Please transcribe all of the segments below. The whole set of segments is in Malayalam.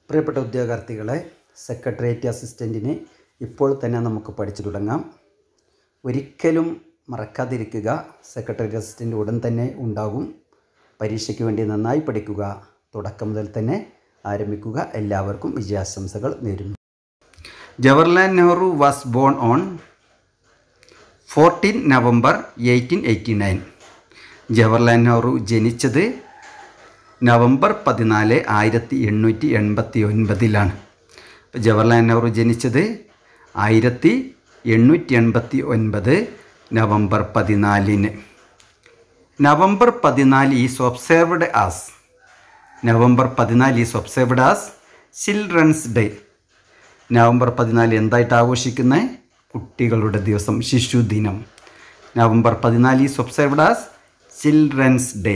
പ്രിയപ്പെട്ട ഉദ്യോഗാർത്ഥികളെ സെക്രട്ടേറിയറ്റ് അസിസ്റ്റൻറ്റിന് ഇപ്പോൾ തന്നെ നമുക്ക് പഠിച്ചു തുടങ്ങാം ഒരിക്കലും മറക്കാതിരിക്കുക സെക്രട്ടേറിയറ്റ് അസിസ്റ്റൻ്റ് ഉടൻ തന്നെ ഉണ്ടാകും പരീക്ഷയ്ക്ക് വേണ്ടി നന്നായി പഠിക്കുക തുടക്കം മുതൽ തന്നെ ആരംഭിക്കുക എല്ലാവർക്കും വിജയാശംസകൾ നേരുന്നു Jawaharlal Nehru was born on fourteen November eighteen eighty nine Jawaharlal Nehru ജനിച്ചത് നവംബർ പതിനാല് ആയിരത്തി എണ്ണൂറ്റി എൺപത്തി ഒൻപതിലാണ് ജവഹർലാൽ നെഹ്റു ജനിച്ചത് ആയിരത്തി എണ്ണൂറ്റി എൺപത്തി ഒൻപത് നവംബർ പതിനാലിന് നവംബർ പതിനാല് ഈസ് ഒബ്സേർവ്ഡ് ആസ് നവംബർ പതിനാല് is observed as children's day November പതിനാല് എന്തായിട്ട് ആഘോഷിക്കുന്നത് കുട്ടികളുടെ ദിവസം ശിശുദിനം നവംബർ പതിനാല് is observed as children's day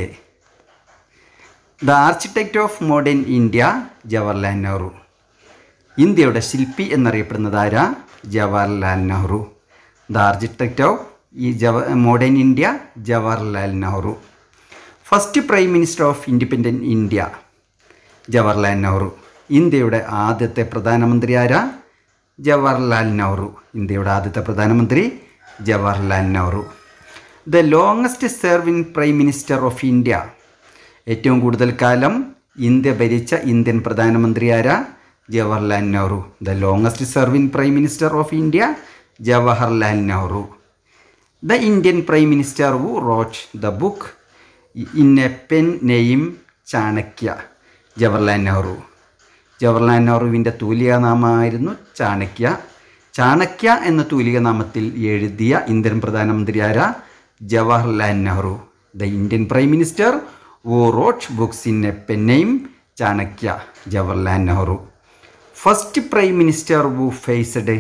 the architect of modern India Jawaharlal Nehru ഇന്ത്യയുടെ ശില്പി എന്നറിയപ്പെടുന്നത് ആരാ Jawaharlal Nehru the architect of ഈ ജവ modern India Jawaharlal Nehru first prime minister of independent India Jawaharlal Nehru ഇന്ത്യയുടെ ആദ്യത്തെ പ്രധാനമന്ത്രി ആരാ ജവഹർലാൽ നെഹ്റു ഇന്ത്യയുടെ ആദ്യത്തെ പ്രധാനമന്ത്രി Jawaharlal Nehru the longest serving prime minister of India ഏറ്റവും കൂടുതൽ കാലം ഇന്ത്യ ഭരിച്ച ഇന്ത്യൻ പ്രധാനമന്ത്രി ആരാ Jawaharlal Nehru the longest serving prime minister of India Jawaharlal Nehru the Indian prime minister who wrote the book in a pen name Chanakya Jawaharlal Nehru Jawaharlal നെഹ്റുവിൻ്റെ തൂലികാനാമമായിരുന്നു ചാണക്യ ചാണക്യ എന്ന തൂലികാനാമത്തിൽ എഴുതിയ ഇന്ത്യൻ പ്രധാനമന്ത്രി ആരാ Jawaharlal Nehru the Indian prime minister who wrote books in a pen name Chanakya Jawaharlal Nehru first prime minister who faced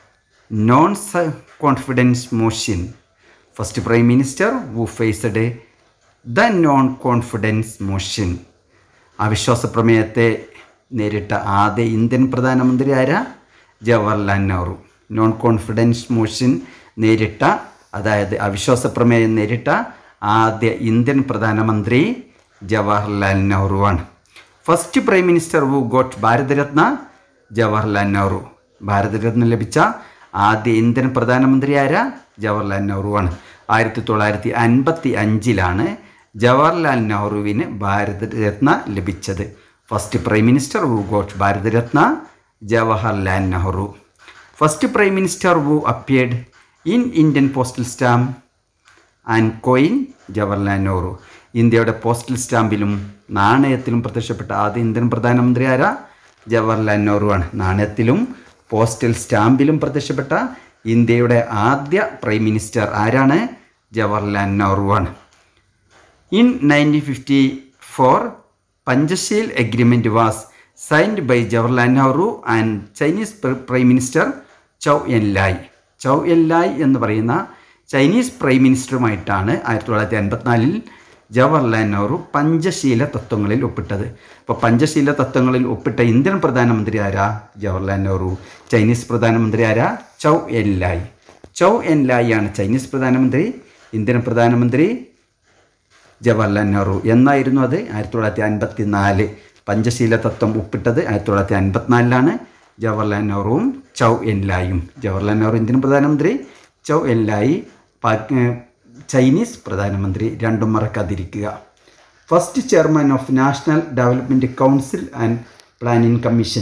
non confidence motion first prime minister who faced the non confidence motion അവിശ്വാസ പ്രമേയത്തെ നേരിട്ട ആദ്യ ഇന്ത്യൻ പ്രധാനമന്ത്രി ആരാ Jawaharlal Nehru non confidence motion നേരിട്ട അതായത് അവിശ്വാസ പ്രമേയം നേരിട്ട ആദ്യ ഇന്ത്യൻ പ്രധാനമന്ത്രി ജവഹർലാൽ നെഹ്റുവാണ് first prime minister who got Bharat Ratna Jawaharlal Nehru Bharat Ratna ലഭിച്ച ആദ്യ ഇന്ത്യൻ പ്രധാനമന്ത്രി ആരാ ജവഹർലാൽ നെഹ്റുവാണ് ആയിരത്തി തൊള്ളായിരത്തി അൻപത്തി അഞ്ചിലാണ് ജവഹർലാൽ നെഹ്റുവിന് ഭാരതരത്ന ലഭിച്ചത് first prime minister who got Bharat Ratna Jawaharlal Nehru first prime minister who appeared in Indian postal stamp and coin Jawaharlal Nehru ഇന്ത്യയുടെ പോസ്റ്റൽ സ്റ്റാമ്പിലും നാണയത്തിലും പ്രത്യക്ഷപ്പെട്ട ആദ്യ ഇന്ത്യൻ പ്രധാനമന്ത്രി ആരാ ജവഹർലാൽ നെഹ്റു ആണ് നാണയത്തിലും പോസ്റ്റൽ സ്റ്റാമ്പിലും പ്രത്യക്ഷപ്പെട്ട ഇന്ത്യയുടെ ആദ്യ പ്രൈം മിനിസ്റ്റർ ആരാണ് ജവഹർലാൽ നെഹ്റു ആണ് in nineteen fifty four Panchsheel agreement was signed by Jawaharlal Nehru and Chinese prime minister Zhou Enlai Zhou Enlai എന്ന് പറയുന്ന ചൈനീസ് പ്രൈം മിനിസ്റ്ററുമായിട്ടാണ് ആയിരത്തി തൊള്ളായിരത്തി അൻപത്തിനാലിൽ ജവഹർലാൽ നെഹ്റു പഞ്ചശീല തത്വങ്ങളിൽ ഒപ്പിട്ടത് അപ്പോൾ പഞ്ചശീല തത്വങ്ങളിൽ ഒപ്പിട്ട ഇന്ത്യൻ പ്രധാനമന്ത്രി ആരാ ജവഹർലാൽ നെഹ്റു ചൈനീസ് പ്രധാനമന്ത്രി ആരാ ചൗ എൻ ലായ് ചൗ എൻ ലായ് ആണ് ചൈനീസ് പ്രധാനമന്ത്രി ഇന്ത്യൻ പ്രധാനമന്ത്രി ജവഹർലാൽ നെഹ്റു എന്നായിരുന്നു അത് ആയിരത്തി തൊള്ളായിരത്തി അൻപത്തി നാല് പഞ്ചശീല തത്വം ഒപ്പിട്ടത് ആയിരത്തി തൊള്ളായിരത്തി അൻപത്തിനാലിലാണ് ജവഹർലാൽ നെഹ്റുവും ചൗ എൻ ലായും ജവഹർലാൽ നെഹ്റു ഇന്ത്യൻ പ്രധാനമന്ത്രി ചൗ എൻ ലായി ചൈനീസ് പ്രധാനമന്ത്രി രണ്ടും മറക്കാതിരിക്കുക first chairman of national development council and planning commission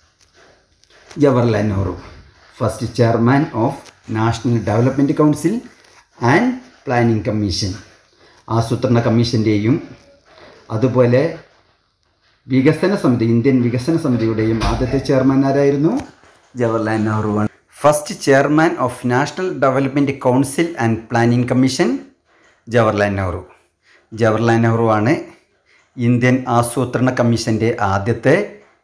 Jawaharlal Nehru first chairman of national development council and planning commission ആസൂത്രണ കമ്മീഷൻ്റെയും അതുപോലെ വികസന സമിതി ഇന്ത്യൻ വികസന സമിതിയുടെയും ആദ്യത്തെ ചെയർമാൻ ആരായിരുന്നു ജവഹർലാൽ നെഹ്റുവാണ് first chairman of national development council and planning commission Jawaharlal Nehru Jawaharlal Nehru ആണ് ഇന്ത്യൻ ആസൂത്രണ കമ്മീഷൻ്റെ ആദ്യത്തെ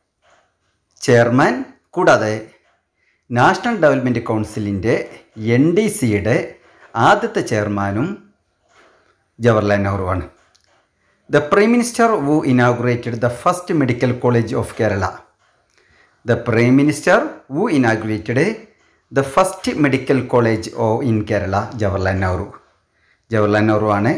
ചെയർമാൻ കൂടാതെ നാഷണൽ ഡെവലപ്മെൻറ്റ് കൗൺസിലിൻ്റെ എൻ ഡി സിയുടെ ആദ്യത്തെ ചെയർമാനും ജവഹർലാൽ നെഹ്റു ആണ് the prime minister who inaugurated the first medical college of Kerala the prime minister who inaugurated the first medical college of in Kerala Jawaharlal Nehru Jawaharlal Nehru ആണ്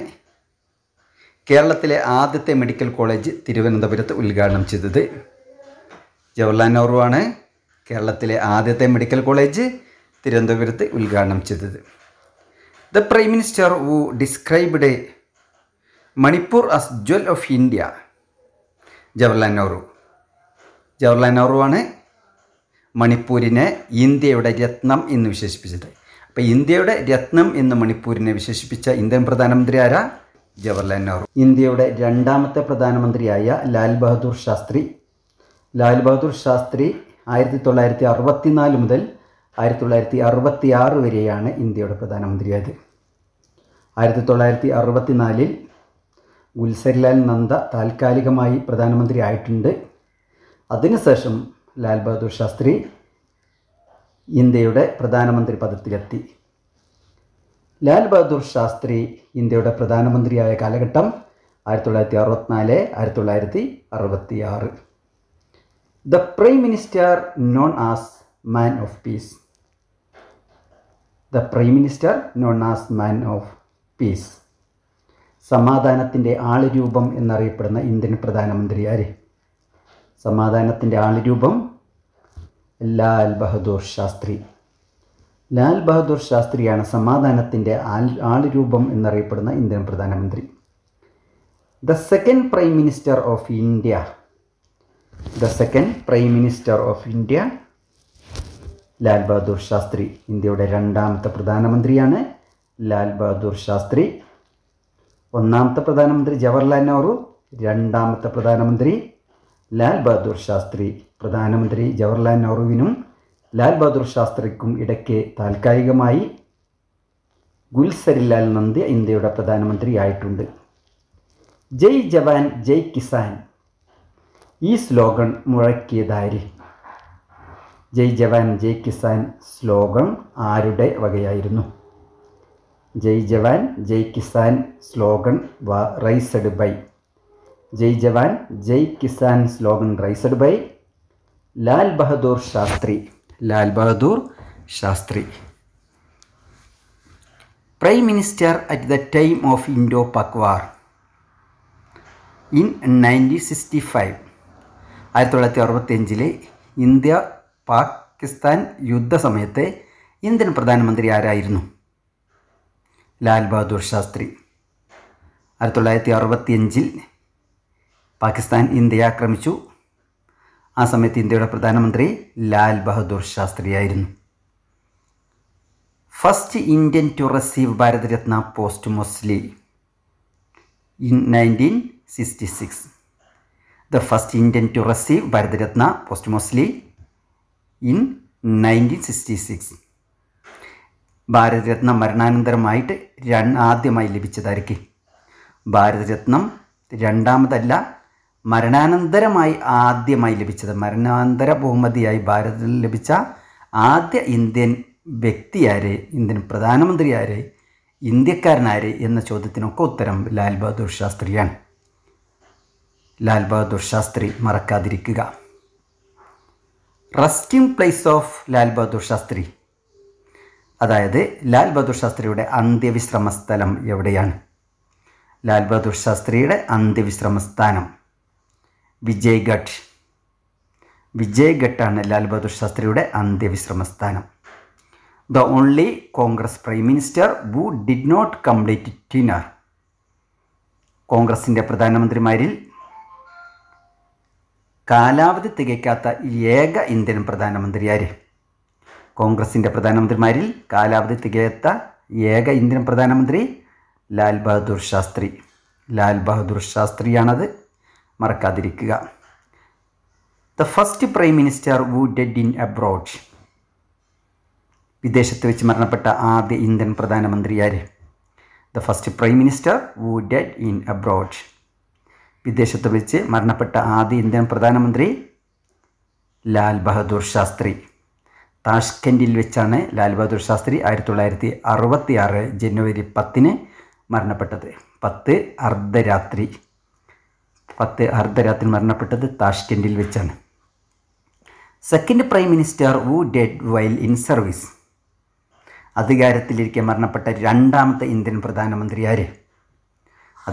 കേരളത്തിലെ ആദ്യത്തെ മെഡിക്കൽ കോളേജ് തിരുവനന്തപുരത്ത് ഉദ്ഘാടനം ചെയ്തത് ജവഹർലാൽ നെഹ്റു ആണ് കേരളത്തിലെ ആദ്യത്തെ മെഡിക്കൽ കോളേജ് തിരുവനന്തപുരത്ത് ഉദ്ഘാടനം ചെയ്തത് the prime minister who described Manipur as jewel of India Jawaharlal Nehru Jawaharlal Nehru ആണ് മണിപ്പൂരിനെ ഇന്ത്യയുടെ രത്നം എന്ന് വിശേഷിപ്പിച്ചത് അപ്പോൾ ഇന്ത്യയുടെ രത്നം എന്ന് മണിപ്പൂരിനെ വിശേഷിപ്പിച്ച ഇന്ത്യൻ പ്രധാനമന്ത്രി ആരാ ജവഹർലാൽ നെഹ്റു ഇന്ത്യയുടെ രണ്ടാമത്തെ പ്രധാനമന്ത്രിയായ ലാൽ ബഹദൂർ ശാസ്ത്രി ലാൽ ബഹദൂർ ശാസ്ത്രി ആയിരത്തി തൊള്ളായിരത്തി അറുപത്തിനാല് മുതൽ ആയിരത്തി തൊള്ളായിരത്തി അറുപത്തി ആറ് വരെയാണ് ഇന്ത്യയുടെ പ്രധാനമന്ത്രിയായത് ആയിരത്തി തൊള്ളായിരത്തി അറുപത്തിനാലിൽ ഗുൽസരിലാൽ നന്ദ താൽക്കാലികമായി പ്രധാനമന്ത്രി ആയിട്ടുണ്ട് അതിനുശേഷം ലാൽ ബഹദൂർ ശാസ്ത്രി ഇന്ത്യയുടെ പ്രധാനമന്ത്രി പദത്തിലെത്തി ലാൽ ബഹദൂർ ശാസ്ത്രി ഇന്ത്യയുടെ പ്രധാനമന്ത്രിയായ കാലഘട്ടം ആയിരത്തി തൊള്ളായിരത്തി അറുപത്തിനാല് ആയിരത്തി തൊള്ളായിരത്തി അറുപത്തി ആറ് the prime minister known as man of peace the prime minister known as man of peace സമാധാനത്തിൻ്റെ ആളുരൂപം എന്നറിയപ്പെടുന്ന ഇന്ത്യൻ പ്രധാനമന്ത്രി ആര് സമാധാനത്തിൻ്റെ ആളുരൂപം ലാൽ ബഹദൂർ ശാസ്ത്രി ലാൽ ബഹദൂർ ശാസ്ത്രിയാണ് സമാധാനത്തിൻ്റെ ആൾ ആളുരൂപം എന്നറിയപ്പെടുന്ന ഇന്ത്യൻ പ്രധാനമന്ത്രി the second prime minister of India the second prime minister of India Lal Bahadur Shastri ഇന്ത്യയുടെ രണ്ടാമത്തെ പ്രധാനമന്ത്രിയാണ് ലാൽ ബഹദൂർ ശാസ്ത്രി ഒന്നാമത്തെ പ്രധാനമന്ത്രി ജവഹർലാൽ നെഹ്റു രണ്ടാമത്തെ പ്രധാനമന്ത്രി ലാൽ ബഹദൂർ ശാസ്ത്രി പ്രധാനമന്ത്രി ജവഹർലാൽ നെഹ്റുവിനും ലാൽ ബഹദൂർ ശാസ്ത്രിക്കും ഇടയ്ക്ക് താൽക്കാലികമായി ഗുൽസരിലാൽ നന്ദ് ഇന്ത്യയുടെ പ്രധാനമന്ത്രിയായിട്ടുണ്ട് ജയ് ജവാൻ ജയ് കിസാൻ ഈ സ്ലോഗൻ മുഴക്കിയതാര് ജയ് ജവാൻ ജയ് കിസാൻ സ്ലോഗൻ ആരുടെ വകയായിരുന്നു Jai Jawan Jai Kisan slogan raised by Jai Jawan Jai Kisan slogan raised by Lal Bahadur Shastri Lal Bahadur Shastri prime minister at the time of Indo Pak war in nineteen sixty five ആയിരത്തി തൊള്ളായിരത്തി അറുപത്തിയഞ്ചിലെ ഇന്ത്യ പാകിസ്ഥാൻ യുദ്ധസമയത്തെ ഇന്ത്യൻ പ്രധാനമന്ത്രി ആരായിരുന്നു ലാൽ ബഹദൂർ ശാസ്ത്രി ആയിരത്തി തൊള്ളായിരത്തി അറുപത്തിയഞ്ചിൽ പാകിസ്ഥാൻ ഇന്ത്യയെ ആക്രമിച്ചു ആ സമയത്ത് ഇന്ത്യയുടെ പ്രധാനമന്ത്രി ലാൽ ബഹദൂർ ശാസ്ത്രിയായിരുന്നു first Indian to receive Bharat Ratna post mostly in nineteen sixty six the first Indian to receive Bharat Ratna post mostly in nineteen sixty six Bharat Ratna മരണാനന്തരമായിട്ട് രണ്ട് ആദ്യമായി ലഭിച്ചതായിരിക്കും ഭാരതരത്നം രണ്ടാമതല്ല മരണാനന്തരമായി ആദ്യമായി ലഭിച്ചത് മരണാനന്തര ബഹുമതിയായി ഭാരതത്തിൽ ലഭിച്ച ആദ്യ ഇന്ത്യൻ വ്യക്തിയാര് ഇന്ത്യൻ പ്രധാനമന്ത്രി ആര് ഇന്ത്യക്കാരനാര് എന്ന ചോദ്യത്തിനൊക്കെ ഉത്തരം ലാൽ ബഹദൂർ ശാസ്ത്രിയാണ് ലാൽ ബഹദൂർ ശാസ്ത്രി മറക്കാതിരിക്കുക resting place of Lal Bahadur Shastri അതായത് ലാൽ ബഹദൂർ ശാസ്ത്രിയുടെ അന്ത്യവിശ്രമ സ്ഥലം എവിടെയാണ് ലാൽ ബഹദൂർ ശാസ്ത്രിയുടെ അന്ത്യവിശ്രമ സ്ഥാനം വിജയ്ഘട്ട് വിജയ്ഘട്ടാണ് ലാൽ ബഹദൂർ ശാസ്ത്രിയുടെ അന്ത്യവിശ്രമ സ്ഥാനം the only Congress prime minister who did not complete tenure കോൺഗ്രസിൻ്റെ പ്രധാനമന്ത്രിമാരിൽ കാലാവധി തികയ്ക്കാത്ത ഏക ഇന്ത്യൻ പ്രധാനമന്ത്രി ആര് കോൺഗ്രസിൻ്റെ പ്രധാനമന്ത്രിമാരിൽ കാലാവധി തികയാത്ത ഏക ഇന്ത്യൻ പ്രധാനമന്ത്രി ലാൽ ബഹദൂർ ശാസ്ത്രി ലാൽ ബഹദൂർ ശാസ്ത്രിയാണത് മറക്കാതിരിക്കുക the first prime minister who dead in abroad വിദേശത്ത് വെച്ച് മരണപ്പെട്ട ആദ്യ ഇന്ത്യൻ പ്രധാനമന്ത്രി ആര് the first prime minister who dead in abroad വിദേശത്ത് വെച്ച് മരണപ്പെട്ട ആദ്യ ഇന്ത്യൻ പ്രധാനമന്ത്രി ലാൽ ബഹദൂർ ശാസ്ത്രി താഷ്കൻഡിൽ വെച്ചാണ് ലാൽ ബഹദൂർ ശാസ്ത്രി ആയിരത്തി തൊള്ളായിരത്തി അറുപത്തി ആറ് ജനുവരി പത്തിന് മരണപ്പെട്ടത് പത്ത് അർദ്ധരാത്രി പത്ത് അർദ്ധരാത്രി മരണപ്പെട്ടത് താഷ്കൻഡിൽ വെച്ചാണ് second prime minister who dead while in service അധികാരത്തിലിരിക്കെ മരണപ്പെട്ട രണ്ടാമത്തെ ഇന്ത്യൻ പ്രധാനമന്ത്രി ആര്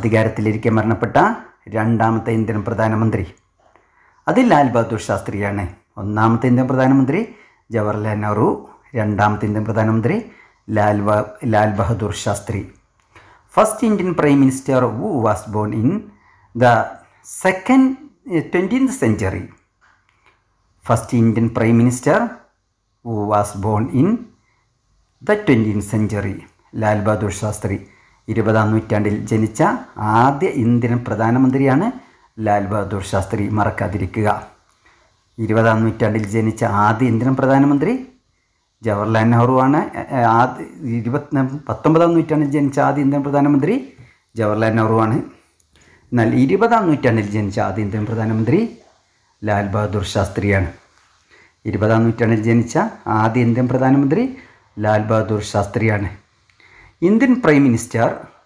അധികാരത്തിലിരിക്കെ മരണപ്പെട്ട രണ്ടാമത്തെ ഇന്ത്യൻ പ്രധാനമന്ത്രി അത് ലാൽ ബഹദൂർ ശാസ്ത്രിയാണ് ഒന്നാമത്തെ ഇന്ത്യൻ പ്രധാനമന്ത്രി ജവഹർലാൽ നെഹ്റു രണ്ടാമത്തെ ഇന്ത്യൻ പ്രധാനമന്ത്രി ലാൽ ബ- Lal Bahadur Shastri first Indian prime minister who was born in the second twentieth century first Indian prime minister who was born in the twentieth century Lal Bahadur Shastri ഇരുപതാം നൂറ്റാണ്ടിൽ ജനിച്ച ആദ്യ ഇന്ത്യൻ പ്രധാനമന്ത്രിയാണ് ലാൽ ബഹദൂർ ശാസ്ത്രി മറക്കാതിരിക്കുക ഇരുപതാം നൂറ്റാണ്ടിൽ ജനിച്ച ആദ്യ ഇന്ത്യൻ പ്രധാനമന്ത്രി ജവഹർലാൽ നെഹ്റു ആണ് എ- ആദ്യ ഇരുപത്തി പത്തൊമ്പതാം നൂറ്റാണ്ടിൽ ജനിച്ച ആദ്യ ഇന്ത്യൻ പ്രധാനമന്ത്രി ജവഹർലാൽ നെഹ്റു ആണ് എന്നാൽ ഇരുപതാം നൂറ്റാണ്ടിൽ ജനിച്ച ആദ്യ ഇന്ത്യൻ പ്രധാനമന്ത്രി ലാൽ ബഹദൂർ ശാസ്ത്രിയാണ് ഇരുപതാം നൂറ്റാണ്ടിൽ ജനിച്ച ആദ്യ ഇന്ത്യൻ പ്രധാനമന്ത്രി ലാൽ ബഹദൂർ ശാസ്ത്രിയാണ് Indian prime minister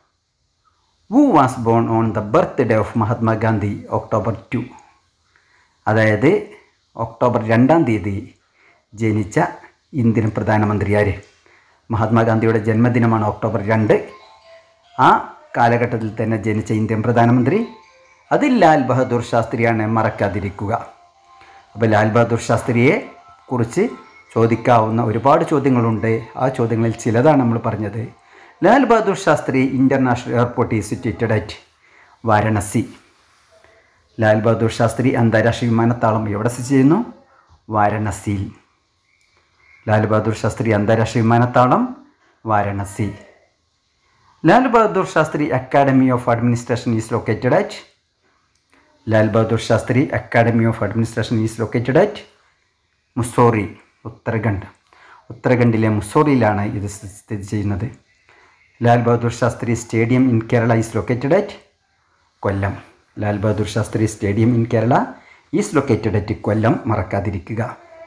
who was born on the birthday of Mahatma Gandhi October two അതായത് ഒക്ടോബർ രണ്ടാം തീയതി ജനിച്ച ഇന്ത്യൻ പ്രധാനമന്ത്രി ആര് മഹാത്മാഗാന്ധിയുടെ ജന്മദിനമാണ് ഒക്ടോബർ രണ്ട് ആ കാലഘട്ടത്തിൽ തന്നെ ജനിച്ച ഇന്ത്യൻ പ്രധാനമന്ത്രി അത് ലാൽ ബഹദൂർ ശാസ്ത്രിയാണ് മറക്കാതിരിക്കുക അപ്പോൾ ലാൽ ബഹദൂർ ശാസ്ത്രിയെ കുറിച്ച് ചോദിക്കാവുന്ന ഒരുപാട് ചോദ്യങ്ങളുണ്ട് ആ ചോദ്യങ്ങളിൽ ചിലതാണ് നമ്മൾ പറഞ്ഞത് Lal Bahadur Shastri international airport is situated at Varanasi Lal Bahadur Shastri അന്താരാഷ്ട്ര വിമാനത്താവളം എവിടെ സ്ഥിതി ചെയ്യുന്നു വാരണസിയിൽ ലാൽ ബഹദൂർ ശാസ്ത്രി അന്താരാഷ്ട്ര വിമാനത്താവളം Varanasi Lal Bahadur Shastri academy of administration is located at Lal Bahadur Shastri academy of administration is located at Mussoorie Uttarakhand ഉത്തരാഖണ്ഡിലെ മുസോറിയിലാണ് ഇത് സ്ഥി- സ്ഥിതി ചെയ്യുന്നത് Lal Bahadur Shastri stadium in Kerala is located at Kollam Lal Bahadur Shastri stadium in Kerala is located at Kollam മറക്കാതിരിക്കുക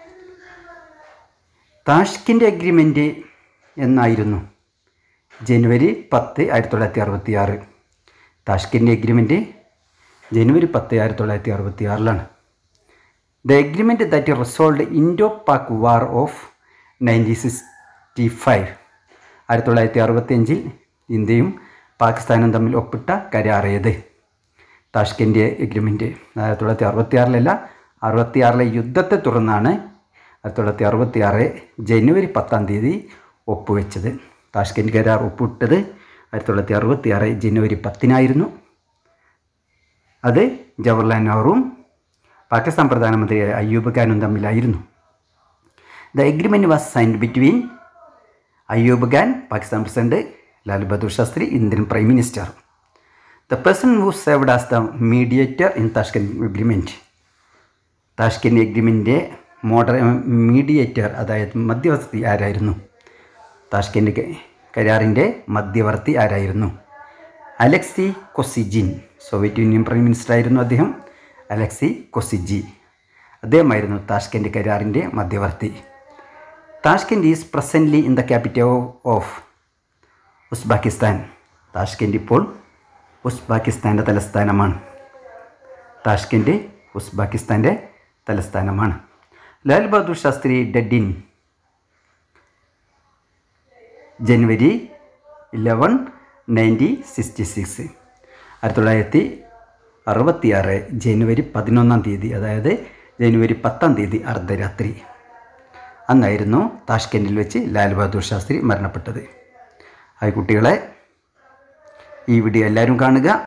താഷ്കിൻ്റെ അഗ്രിമെൻ്റ് എന്നായിരുന്നു ജനുവരി പത്ത് ആയിരത്തി തൊള്ളായിരത്തി അറുപത്തി ആറ് താഷ്കിൻ്റെ അഗ്രിമെൻറ്റ് ജനുവരി പത്ത് ആയിരത്തി തൊള്ളായിരത്തി അറുപത്തി ആറിലാണ് the agreement that resolve Indo Pak war of nineteen sixty five ആയിരത്തി തൊള്ളായിരത്തി അറുപത്തിയഞ്ചിൽ ഇന്ത്യയും പാകിസ്ഥാനും തമ്മിൽ ഒപ്പിട്ട കരാറേത് താഷ്കൻ്റെ എഗ്രിമെൻറ്റ് ആയിരത്തി തൊള്ളായിരത്തി അറുപത്തി ആറിലല്ല അറുപത്തി ആറിലെ യുദ്ധത്തെ തുടർന്നാണ് ആയിരത്തി തൊള്ളായിരത്തി അറുപത്തി ആറ് ജനുവരി പത്താം തീയതി ഒപ്പുവെച്ചത് താഷ്കൻഡ് കരാർ ഒപ്പിട്ടത് ആയിരത്തി തൊള്ളായിരത്തി അറുപത്തി ആറ് ജനുവരി പത്തിനായിരുന്നു അത് ജവഹർലാൽ നെഹ്റുവും പാകിസ്ഥാൻ പ്രധാനമന്ത്രി അയ്യൂബ് ഖാനും തമ്മിലായിരുന്നു the agreement was signed between Ayub Khan Pakistan president Lal Bahadur Shastri Indian prime minister the person who served as the mediator in Tashkent agreement Tashkent എഗ്രിമെൻറ്റിൻ്റെ മോഡർ മീഡിയേറ്റർ അതായത് മധ്യവർത്തി ആരായിരുന്നു താഷ്കൻഡ് കരാറിൻ്റെ മധ്യവർത്തി ആരായിരുന്നു Alexei Kosygin Soviet Union prime minister ആയിരുന്നു അദ്ദേഹം അലക്സി കൊസിജി അദ്ദേഹമായിരുന്നു താഷ്കൻഡ് കരാറിൻ്റെ മധ്യവർത്തി Tashkent is presently in the capital of Uzbekistan Tashkent ഇപ്പോൾ ഉസ്ബാക്കിസ്ഥാൻ്റെ തലസ്ഥാനമാണ് താഷ്കൻഡ് ഉസ്ബാക്കിസ്ഥാൻ്റെ തലസ്ഥാനമാണ് Lal Bahadur Shastri dead in January eleven nineteen sixty six ആയിരത്തി തൊള്ളായിരത്തി അറുപത്തിയാറ് ജനുവരി പതിനൊന്നാം തീയതി അതായത് ജനുവരി പത്താം തീയതി അർദ്ധരാത്രി അന്നായിരുന്നു താഷ്കൻഡിൽ വെച്ച് ലാൽ ബഹദൂർ ശാസ്ത്രി മരണപ്പെട്ടത് ഹായ് കുട്ടികളെ ഈ വീഡിയോ എല്ലാവരും കാണുക